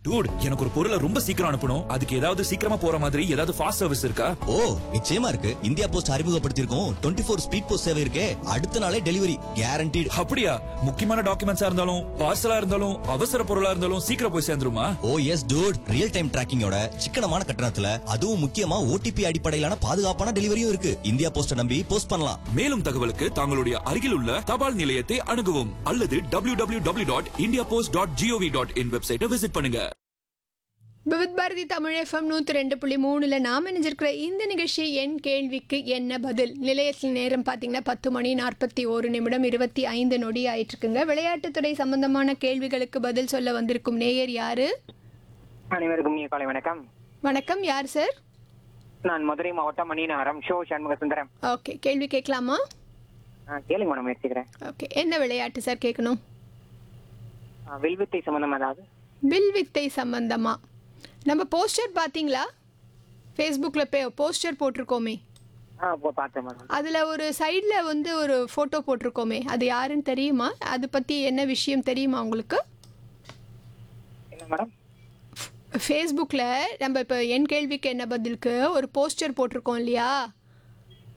dude எனக்கு ஒரு பொருளை ரொம்ப சீக்கிரம் அனுப்பணும் அதுக்கு ஏதாவது சீக்கிரமா போற மாதிரி ஏதாவது ஃபாஸ்ட் சர்வீஸ் இருக்கா ஓ நிச்சயமா இருக்கு இந்தியா போஸ்ட் அறிமுகப்படுத்தியிருக்கோம் டுவெண்ட்டி ஃபோர் ஸ்பீட் போஸ்ட் சேவை இருக்கே அடுத்த நாளே டெலிவரி கேரண்டீடு அப்படியா முக்கியமான டாக்குமெண்ட்ஸா இருந்தாலும் பார்சலா இருந்தாலும் அவசர பொருளா இருந்தாலும் சீக்கிரம் போய் சேர்ந்துருமா oh yes dude real time டிராக்கிங்கோட சிக்கனமான கட்டணத்துல அதுவும் முக்கியமா ஓடிபி அடிப்படையிலான பாதுகாப்பான டெலிவரியும் இருக்கு இந்தியா போஸ்ட நம்பி போஸ்ட் பண்ணலாம் மேலும் தகவலுக்கு தங்களுடைய அருகில் உள்ள தபால் நிலையத்தை அணுகவும் அல்லது W W W dot India post dot gov dot in வெப்சைட்டை விசிட் பண்ணுங்க விவித் பாரதி தமிழ் எஃப்எம் நூற்றி ரெண்டு புள்ளி மூணில் நாம் இணைஞ்சிருக்கிற இந்த நிகழ்ச்சி என் கேள்விக்கு என்ன பதில் நிலையத்தில் நேரம் பார்த்தீங்கன்னா பத்து மணி நாற்பத்தி ஒரு நிமிடம் இருபத்தி ஐந்து நொடி ஆயிட்டுருக்குங்க விளையாட்டுத்துறை சம்பந்தமான கேள்விகளுக்கு பதில் சொல்ல வந்திருக்கும் நேயர் யாரு அனைவருக்கும் இனிய காலை வணக்கம் வணக்கம் யார் சார் நான் மதுரை மாவட்டம் மணிநகரம் ஷோ சண்முக சுந்தரம் ஓகே கேள்வி கேட்கலாமா ஆ, கேளுங்க மேடம் முயற்சிக்கிறேன் ஓகே என்ன விளையாட்டு சார் கேட்கணும் ஆ, வில்வித்தை சம்பந்தம் அதாவது வில் வித்தை சம்பந்தமா நம்ம போஸ்டர் பார்த்தீங்களா ஃபேஸ்புக்கில் பே போஸ்டர் போட்டிருக்கோமே ஆ போ பார்த்தேன் மேடம் அதில் ஒரு சைடில் வந்து ஒரு ஃபோட்டோ போட்டிருக்கோமே அது யாருன்னு தெரியுமா அதை பற்றி என்ன விஷயம் தெரியுமா உங்களுக்கு என்ன மேடம் ஃபேஸ்புக்கில் நம்ம இப்போ என் கேள்விக்கு என்ன பதிலுக்கு ஒரு போஸ்டர் போட்டிருக்கோம் இல்லையா